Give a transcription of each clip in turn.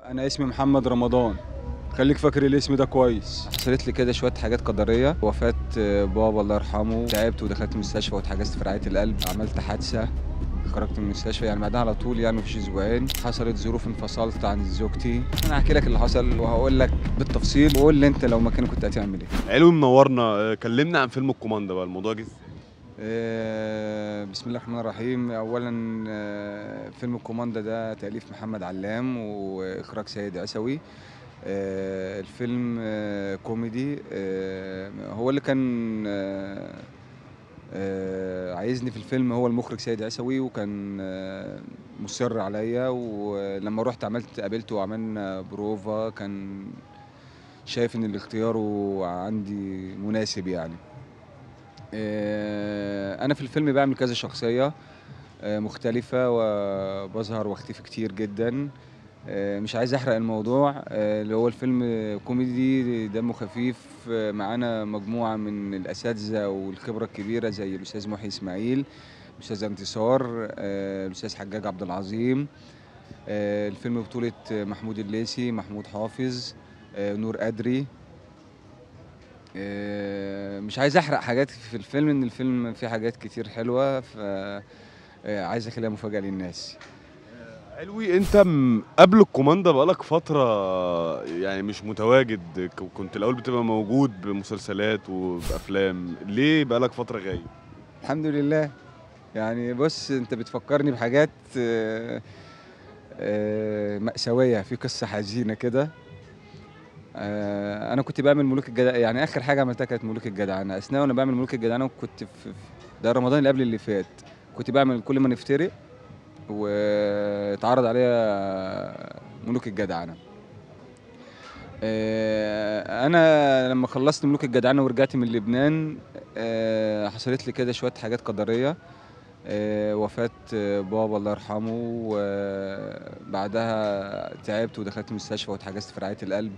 انا اسمي محمد رمضان خليك فاكر الاسم ده كويس حصلت لي كده شويه حاجات قدريه وفاه بابا الله يرحمه تعبت ودخلت المستشفى واتحجزت في رعايه القلب عملت حادثه خرجت من المستشفى يعني بعدها على طول يعني مفيش اسبوعين حصلت ظروف انفصلت عن زوجتي انا هحكي لك اللي حصل وهقول لك بالتفصيل وقول لي انت لو مكاني كنت هتعمل ايه علوي منورنا آه، كلمنا عن فيلم الكوماندا بقى الموضوع جه ازاي آه، بسم الله الرحمن الرحيم اولا آه، فيلم الكوماندا ده تاليف محمد علام واخراج سيد عسوي آه، الفيلم آه، كوميدي آه، هو اللي كان آه، آه، عايزني في الفيلم هو المخرج سيد عسوي وكان آه، مصر عليا ولما رحت عملت قابلته وعملنا بروفا كان شايف ان الاختيار عندي مناسب يعني آه، انا في الفيلم بعمل كذا شخصيه آه، مختلفه وبظهر واختفي كتير جدا آه، مش عايز احرق الموضوع آه، اللي هو الفيلم كوميدي دمه خفيف آه، معانا مجموعه من الاساتذه والخبره الكبيره زي الاستاذ محي اسماعيل الاستاذ انتصار آه، الاستاذ حجاج عبد العظيم آه، الفيلم بطوله محمود الليثي محمود حافظ آه، نور أدري آه، مش عايز احرق حاجات في الفيلم ان الفيلم فيه حاجات كتير حلوه ف آه، عايز اخليها مفاجاه للناس علوي انت م- قبل الكوماندا بقالك فترة يعني مش متواجد ك- كنت الأول بتبقى موجود بمسلسلات وبأفلام ليه بقالك فترة غايب؟ الحمد لله يعني بص انت بتفكرني بحاجات آه، آه، مأساوية في قصة حزينة كده آه، انا كنت بعمل ملوك الجدع يعني اخر حاجة عملتها كانت ملوك الجدعنة اثناء وانا بعمل ملوك الجدعنة كنت في في- ده رمضان اللي قبل اللي فات كنت بعمل كل ما نفترق واتعرض عليا ملوك الجدعنة آه، انا لما خلصت ملوك الجدعنة ورجعت من لبنان آه، حصلت لي كده شويه حاجات قدريه آه، وفاه آه، بابا الله يرحمه وبعدها تعبت ودخلت المستشفى واتحجزت في رعايه القلب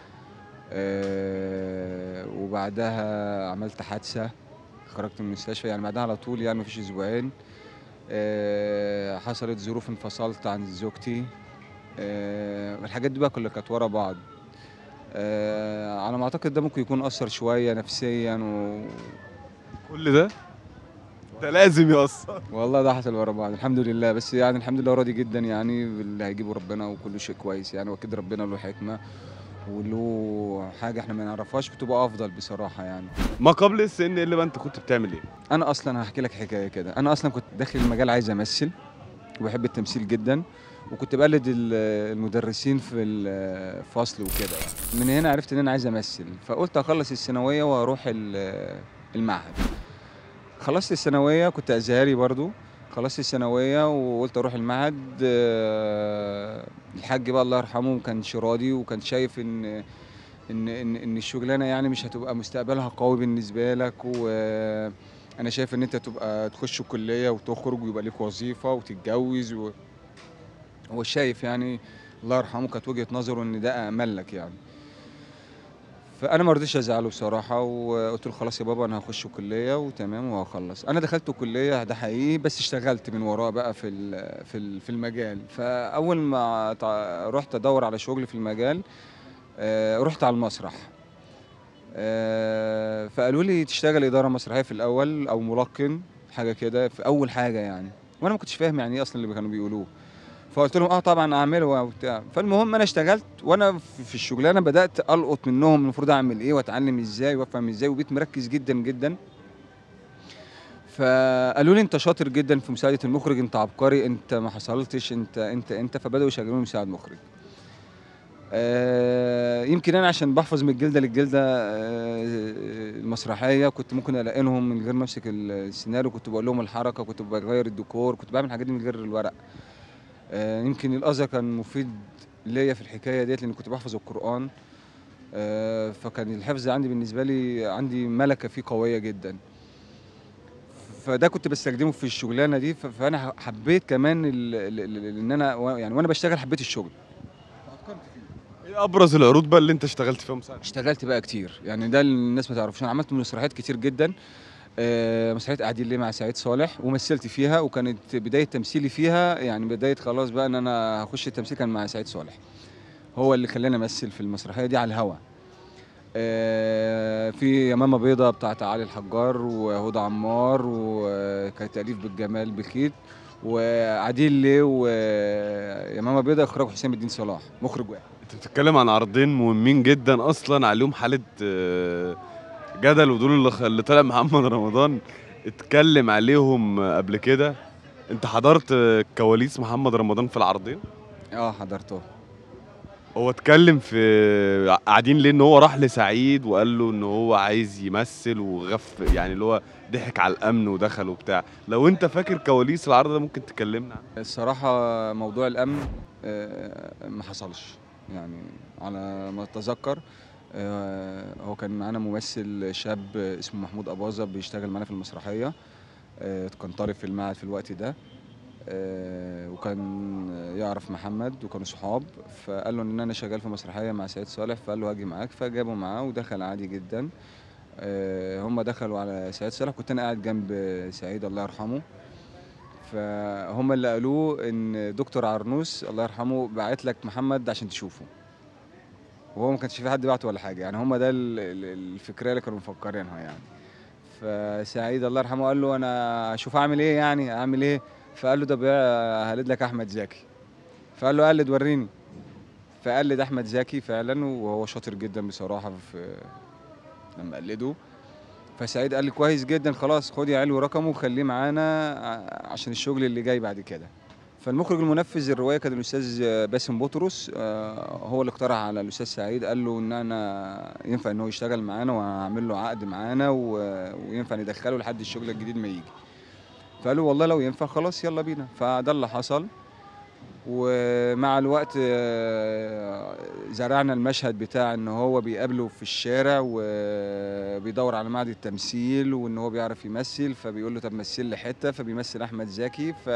آه، وبعدها عملت حادثه خرجت من المستشفى يعني بعدها على طول يعني مفيش اسبوعين آه، حصلت ظروف انفصلت عن زوجتي آه، الحاجات دي بقى كلها كانت ورا بعض آه، على ما اعتقد ده ممكن يكون اثر شويه نفسيا و... كل ده ده لازم يأثر والله ده حصل ورا بعض الحمد لله بس يعني الحمد لله راضي جدا يعني باللي هيجيبه ربنا وكل شيء كويس يعني واكيد ربنا له حكمه وله حاجه احنا ما نعرفهاش بتبقى افضل بصراحه يعني ما قبل السن اللي بقى انت كنت بتعمل ايه؟ انا اصلا هحكي لك حكايه كده انا اصلا كنت داخل المجال عايز امثل وبحب التمثيل جدا وكنت بقلد ال- المدرسين في الفصل وكده من هنا عرفت ان انا عايز امثل فقلت اخلص الثانويه واروح ال- المعهد خلصت الثانويه كنت ازهري برضو خلصت الثانويه وقلت اروح المعهد آه، الحاج بقى الله يرحمه ما كانش راضي وكان شايف ان ان ان ان الشغلانه يعني مش هتبقى مستقبلها قوي بالنسبه لك وانا شايف ان انت تبقى تخش كليه وتخرج ويبقى ليك وظيفه وتتجوز و... هو شايف يعني الله يرحمه كانت وجهه نظره ان ده امل لك يعني فانا ما رضيتش ازعله بصراحه وقلت له خلاص يا بابا انا هخش كليه وتمام وهخلص انا دخلت كليه ده حقيقي بس اشتغلت من وراه بقى في ال- في ال- في المجال فاول ما تع- رحت ادور على شغل في المجال آه، رحت على المسرح آه، فقالوا لي تشتغل اداره مسرحيه في الاول او ملقن حاجه كده في اول حاجه يعني وانا ما كنتش فاهم يعني ايه اصلا اللي كانوا بيقولوه فقلت لهم اه طبعا اعمله وبتاع فالمهم انا اشتغلت وانا في في الشغلانه بدات القط منهم المفروض اعمل ايه واتعلم ازاي وافهم ازاي وبقيت مركز جدا جدا فقالوا لي انت شاطر جدا في مساعده المخرج انت عبقري انت ما حصلتش انت انت انت فبداوا يشغلوني مساعد مخرج آه، يمكن انا عشان بحفظ من الجلده للجلده آه، المسرحيه كنت ممكن الاقيهم من غير ما امسك السيناريو كنت بقول لهم الحركه كنت بغير الديكور كنت بعمل الحاجات دي من غير الورق آه، يمكن الازهر كان مفيد ليا في الحكايه ديت لان كنت بحفظ القران آه، فكان الحفظ عندي بالنسبه لي عندي ملكه فيه قويه جدا فده كنت بستخدمه في الشغلانه دي ف- فانا حبيت كمان ال- ال- ال- ان انا و- يعني وانا بشتغل حبيت الشغل ايه ابرز العروض بقى اللي انت اشتغلت فيها مساعد؟ اشتغلت بقى كتير يعني ده اللي الناس ما تعرفش انا عملت مسرحيات كتير جدا آه، مسرحيه قاعدين ليه مع سعيد صالح ومثلت فيها وكانت بدايه تمثيلي فيها يعني بدايه خلاص بقى ان انا هخش التمثيل كان مع سعيد صالح هو اللي خلاني امثل في المسرحيه دي على الهوا آه، في يمامه بيضه بتاعت علي الحجار وهدى عمار وكانت تاليف بالجمال بخيت وعديل ليه ويمامه بيضه اخراج حسام الدين صلاح مخرج واحد انت بتتكلم عن عرضين مهمين جدا اصلا عليهم حاله آه، جدل ودول اللي خ- اللي طلع محمد رمضان اتكلم عليهم آه، قبل كده انت حضرت آه، كواليس محمد رمضان في العرضين اه حضرته هو اتكلم في قاعدين ليه ان هو راح لسعيد وقال له ان هو عايز يمثل وغف يعني اللي هو ضحك على الامن ودخل وبتاع لو انت فاكر كواليس العرض ده ممكن تكلمنا عنه الصراحة موضوع الأمن آه، ما حصلش يعني على ما أتذكر آه، هو كان معانا ممثل شاب اسمه محمود أباظة بيشتغل معانا في المسرحية آه، كان طالب في المعهد في الوقت ده آه، وكان يعرف محمد وكانوا صحاب فقال له ان انا شغال في مسرحيه مع سعيد صالح فقال له هاجي معاك فجابه معاه ودخل عادي جدا آه، هم دخلوا على سعيد صالح كنت انا قاعد جنب سعيد الله يرحمه فهم اللي قالوه ان دكتور عرنوس الله يرحمه بعت لك محمد عشان تشوفه وهو ما كانش في حد بعته ولا حاجه يعني هم ده ال- ال- الفكريه اللي كانوا مفكرينها يعني فسعيد الله يرحمه قال له انا اشوف اعمل ايه يعني اعمل ايه فقال له طب هقلد لك احمد زكي فقال له قلد وريني فقلد احمد زكي فعلا وهو شاطر جدا بصراحه في لما قلده فسعيد قال لي كويس جدا خلاص خد يا علو رقمه وخليه معانا ع- عشان الشغل اللي جاي بعد كده فالمخرج المنفذ الروايه كان الاستاذ باسم بطرس آه، هو اللي اقترح على الاستاذ سعيد قال له ان انا ينفع ان هو يشتغل معانا وهعمل له عقد معانا و- وينفع ندخله لحد الشغل الجديد ما يجي فقال له والله لو ينفع خلاص يلا بينا فده اللي حصل ومع الوقت آه، زرعنا المشهد بتاع ان هو بيقابله في الشارع وبيدور على معهد التمثيل وان هو بيعرف يمثل فبيقول له طب مثل لي حته فبيمثل احمد زكي ف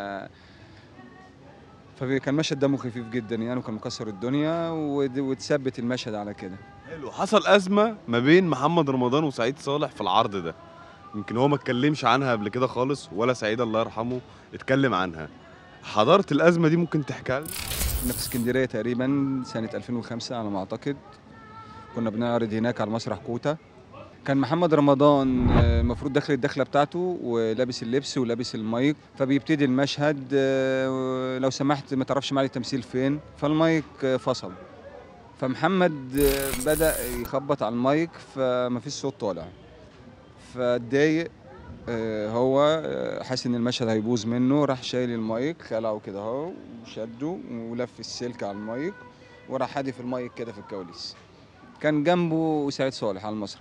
فكان مشهد دمه خفيف جدا يعني وكان مكسر الدنيا ود- واتثبت المشهد على كده حلو حصل ازمه ما بين محمد رمضان وسعيد صالح في العرض ده يمكن هو ما اتكلمش عنها قبل كده خالص ولا سعيد الله يرحمه اتكلم عنها حضرت الازمه دي ممكن تحكيها لنا كنا في اسكندريه تقريبا سنه 2005 على ما اعتقد كنا بنعرض هناك على مسرح كوتا كان محمد رمضان آه، المفروض داخل الدخله بتاعته ولابس اللبس ولابس المايك فبيبتدي المشهد آه، لو سمحت ما تعرفش معالي التمثيل فين فالمايك آه، فصل فمحمد آه، بدا يخبط على المايك فما فيش صوت طالع فاتضايق آه، هو آه، حاسس ان المشهد هيبوظ منه راح شايل المايك خلعه كده اهو وشده ولف السلك على المايك وراح حادف المايك كده في الكواليس كان جنبه سعيد صالح على المسرح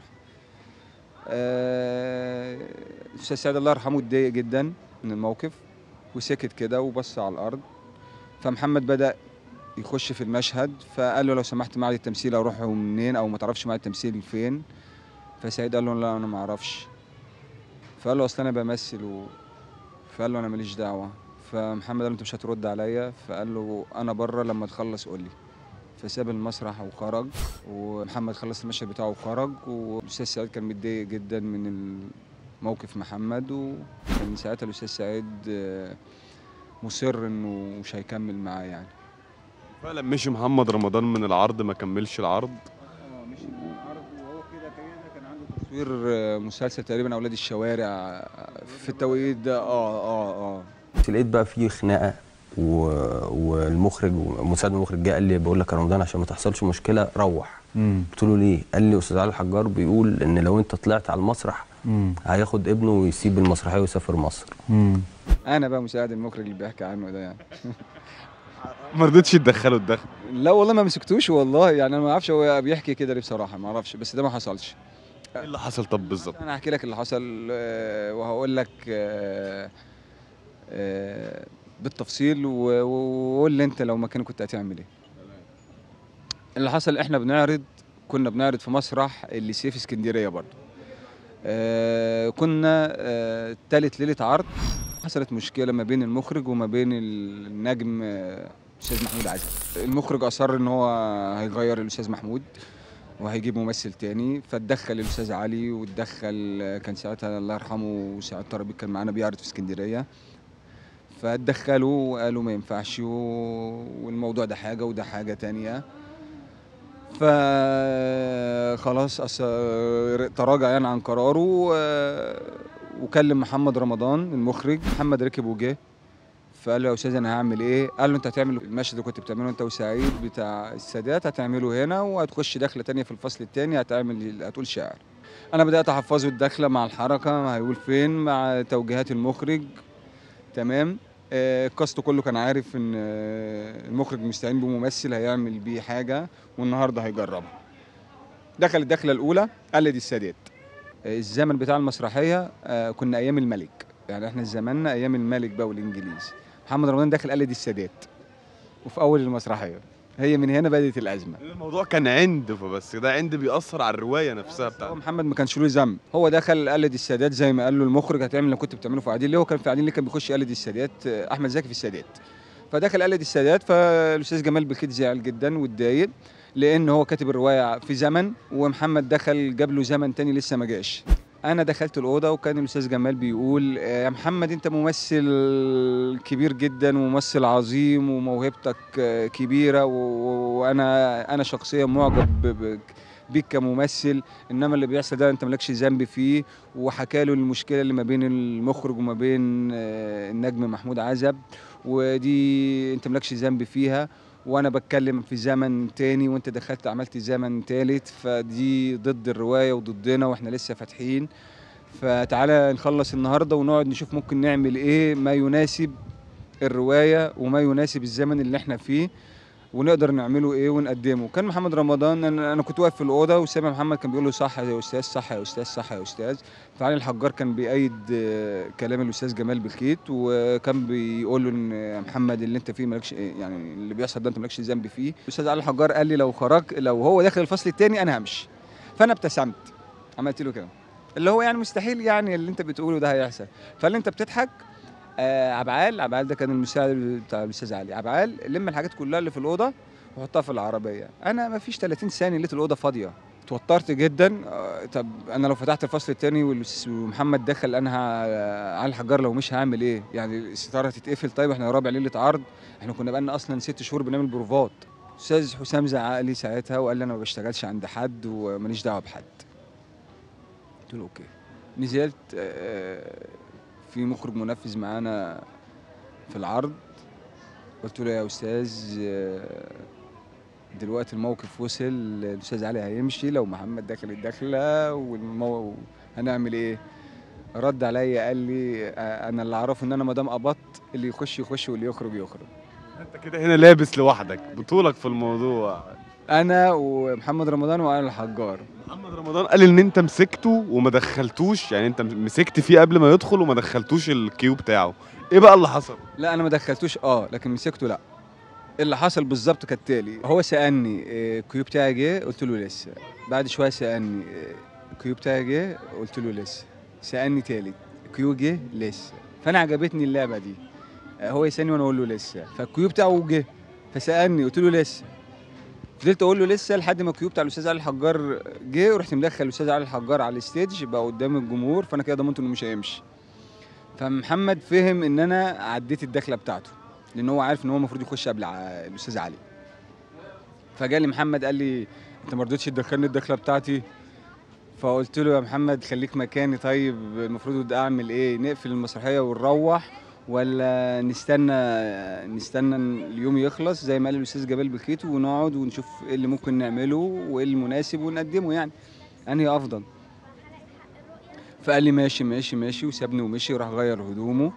آه، الاستاذ سعيد الله يرحمه اتضايق جدا من الموقف وسكت كده وبص على الارض فمحمد بدا يخش في المشهد فقال له لو سمحت معهد التمثيل اروح منين او ما تعرفش معهد التمثيل فين فسعيد قال له لا انا ما اعرفش فقال له اصل انا بمثل و... فقال له انا ماليش دعوه فمحمد قال له انت مش هترد عليا فقال له انا بره لما تخلص قول لي فساب المسرح وخرج ومحمد خلص المشهد بتاعه وخرج والاستاذ سعيد كان متضايق جدا من موقف محمد وكان ساعتها الاستاذ سعيد آه، مصر انه مش هيكمل معاه يعني فعلا مشي محمد رمضان من العرض ما كملش العرض اه مش العرض وهو كده كده كان عنده تصوير آه، مسلسل تقريبا اولاد الشوارع آه، في التوقيت ده اه اه اه لقيت بقى في خناقه و... والمخرج ومساعد المخرج جه قال لي بقول لك يا رمضان عشان ما تحصلش مشكله روح قلت له ليه؟ قال لي استاذ علي الحجار بيقول ان لو انت طلعت على المسرح هياخد ابنه ويسيب المسرحيه ويسافر مصر انا بقى مساعد المخرج اللي بيحكي عنه ده يعني ما رضيتش تدخله الدخل لا والله ما مسكتوش والله يعني انا ما اعرفش هو بيحكي كده ليه بصراحه ما اعرفش بس ده ما حصلش ايه اللي حصل طب بالظبط انا هحكي لك اللي حصل آه، وهقول لك آه، آه، بالتفصيل و- و- وقول لي انت لو مكاني كنت هتعمل ايه اللي حصل احنا بنعرض كنا بنعرض في مسرح الليسيه في اسكندريه برضه آه، كنا آه، تالت ليله عرض حصلت مشكله ما بين المخرج وما بين النجم آه، الاستاذ محمود عزب المخرج اصر ان هو هيغير الاستاذ محمود وهيجيب ممثل تاني فاتدخل الاستاذ علي واتدخل كان ساعتها الله يرحمه سعاد طرابيك كان معانا بيعرض في اسكندريه فاتدخلوا وقالوا ما ينفعش و... والموضوع ده حاجه وده حاجه تانية فخلاص أص... تراجع يعني عن قراره و... وكلم محمد رمضان المخرج محمد ركب وجه فقال له يا استاذ انا هعمل ايه؟ قال له انت هتعمل المشهد اللي كنت بتعمله انت وسعيد بتاع السادات هتعمله هنا وهتخش دخله تانية في الفصل التاني هتعمل هتقول شعر. انا بدات احفظه الدخله مع الحركه هيقول فين مع توجيهات المخرج تمام آه، الكاست كله كان عارف ان آه، المخرج مستعين بممثل هيعمل بيه حاجه والنهارده هيجربها. دخل الدخله الاولى قلد السادات. آه، الزمن بتاع المسرحيه آه، كنا ايام الملك يعني احنا زماننا ايام الملك بقى والانجليز. محمد رمضان داخل قلد السادات وفي اول المسرحيه هي من هنا بدات الازمه الموضوع كان عند فبس ده عند بيأثر على الروايه نفسها هو بتاعته محمد ما كانش له ذنب هو دخل قلد السادات زي ما قال له المخرج هتعمل اللي كنت بتعمله في عديل ليه هو كان في عديل ليه كان بيخش يقلد السادات آه، احمد زكي في السادات فدخل قلد السادات فالاستاذ جمال بخيت زعل جدا واتضايق لان هو كاتب الروايه في زمن ومحمد دخل جاب له زمن تاني لسه ما جاش انا دخلت الاوضه وكان الاستاذ جمال بيقول آه، يا محمد انت ممثل كبير جدا وممثل عظيم وموهبتك آه، كبيره و- و- وانا انا شخصيا معجب ب- ب- بيك كممثل انما اللي بيحصل ده انت مالكش ذنب فيه وحكى له المشكله اللي ما بين المخرج وما بين آه، النجم محمود عزب ودي انت مالكش ذنب فيها وانا بتكلم في زمن تاني وانت دخلت عملت زمن تالت فدي ضد الروايه وضدنا واحنا لسه فاتحين فتعالى نخلص النهارده ونقعد نشوف ممكن نعمل ايه ما يناسب الروايه وما يناسب الزمن اللي احنا فيه ونقدر نعمله ايه ونقدمه كان محمد رمضان انا أنا كنت واقف في الاوضه وسامع محمد كان بيقول له صح يا استاذ صح يا استاذ صح يا استاذ فعلي الحجار كان بيأيد آه، كلام الاستاذ جمال بخيت وكان بيقول له ان يا محمد اللي انت فيه مالكش يعني اللي بيحصل ده انت مالكش ذنب فيه الاستاذ علي الحجار قال لي لو خرج لو هو داخل الفصل الثاني انا همشي فانا ابتسمت عملت له كده اللي هو يعني مستحيل يعني اللي انت بتقوله ده هيحصل فقال لي انت بتضحك آه عبعال عبعال ده كان المساعد بتاع الاستاذ علي عبعال لم الحاجات كلها اللي في الاوضه وحطها في العربيه انا ما فيش 30 ثانيه لقيت الاوضه فاضيه اتوترت جدا آه، طب انا لو فتحت الفصل الثاني ومحمد دخل انا ه- علي الحجار لو مش هعمل ايه يعني الستاره هتتقفل طيب احنا رابع ليله عرض احنا كنا بقالنا اصلا ست شهور بنعمل بروفات استاذ حسام زعق لي ساعتها وقال لي انا ما بشتغلش عند حد وماليش دعوه بحد قلت له اوكي نزلت آه، في مخرج منفذ معانا في العرض قلت له يا استاذ آه، دلوقتي الموقف وصل الاستاذ علي هيمشي لو محمد داخل الدخله والمو... هنعمل ايه رد عليا قال لي آه، انا اللي اعرفه ان انا ما دام قبضت اللي يخش يخش واللي يخرج يخرج انت كده هنا لابس لوحدك بطولك في الموضوع انا ومحمد رمضان وانا الحجار محمد رمضان قال ان انت مسكته وما دخلتوش يعني انت مسكت فيه قبل ما يدخل وما دخلتوش الكيو بتاعه ايه بقى اللي حصل لا انا ما دخلتوش اه لكن مسكته لا اللي حصل بالظبط كالتالي هو سالني آه، الكيو بتاعي جه قلت له لسه بعد شويه سالني آه، الكيو بتاعي جه قلت له لسه سالني تالت الكيو جه لسه فانا عجبتني اللعبه دي آه، هو يسالني وانا اقول له لسه فالكيو بتاعه جه فسالني قلت له لسه فضلت اقول له لسه لحد ما الكيو بتاع الاستاذ علي الحجار جه ورحت مدخل الاستاذ علي الحجار على الستيج بقى قدام الجمهور فانا كده ضمنت انه مش هيمشي فمحمد فهم ان انا عديت الدخله بتاعته لان هو عارف ان هو المفروض يخش قبل ع- الاستاذ علي فجالي محمد قال لي انت ما رضيتش تدخلني الدخله بتاعتي فقلت له يا محمد خليك مكاني طيب المفروض اعمل ايه نقفل المسرحيه ونروح ولا نستنى نستنى اليوم يخلص زي ما قال الاستاذ جبال بخيت ونقعد ونشوف ايه اللي ممكن نعمله وايه المناسب ونقدمه يعني انهي افضل فقال لي ماشي ماشي ماشي وسابني ومشي وراح غير هدومه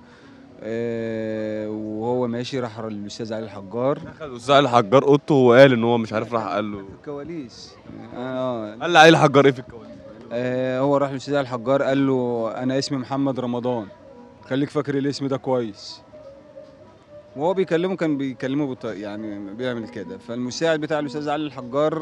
آه وهو ماشي راح الاستاذ علي الحجار دخل الاستاذ علي الحجار اوضته وقال ان هو مش عارف راح قال له في الكواليس اه قال لي علي الحجار ايه في الكواليس آه، هو راح للاستاذ علي الحجار قال له انا اسمي محمد رمضان خليك فاكر الاسم ده كويس وهو بيكلمه كان بيكلمه بط... يعني بيعمل كده فالمساعد بتاع الاستاذ علي الحجار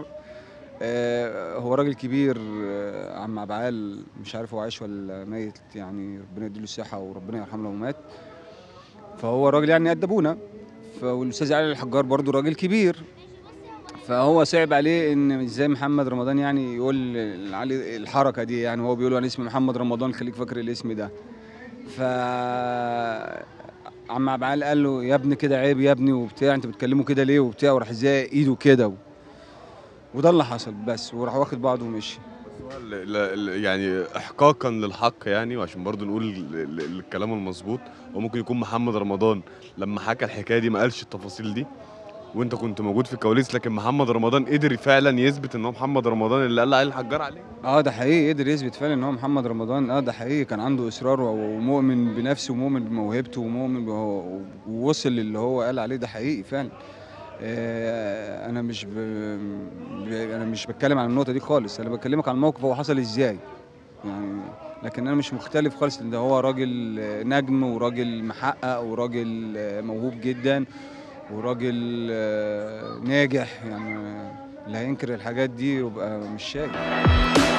آه، هو راجل كبير آه، عم عبعال مش عارف هو عايش ولا ميت يعني ربنا يديله الصحه وربنا يرحمه لو مات فهو راجل يعني قد ابونا فالاستاذ علي الحجار برضو راجل كبير فهو صعب عليه ان ازاي محمد رمضان يعني يقول علي الحركه دي يعني هو بيقول انا اسمي محمد رمضان خليك فاكر الاسم ده ف عم عبد العال قال له يا ابني كده عيب يا ابني وبتاع انت بتكلمه كده ليه وبتاع وراح زي ايده كده و... وده اللي حصل بس وراح واخد بعضه ومشي ال- ال- ال- يعني احقاقا للحق يعني وعشان برضو نقول ال- ال- الكلام المظبوط هو ممكن يكون محمد رمضان لما حكى الحكايه دي ما قالش التفاصيل دي وانت كنت موجود في الكواليس لكن محمد رمضان قدر فعلا يثبت ان هو محمد رمضان اللي قال عليه الحجار عليه اه ده حقيقي قدر يثبت فعلا ان هو محمد رمضان اه ده حقيقي كان عنده اصرار و- ومؤمن بنفسه ومؤمن بموهبته ومؤمن بهو- ووصل للي هو قال عليه ده حقيقي فعلا آه انا مش ب... ب... انا مش بتكلم عن النقطه دي خالص انا بكلمك عن الموقف هو حصل ازاي يعني لكن انا مش مختلف خالص ان ده هو راجل آه، نجم وراجل محقق وراجل آه، موهوب جدا وراجل آه، ناجح يعني اللي هينكر الحاجات دي يبقى مش شايف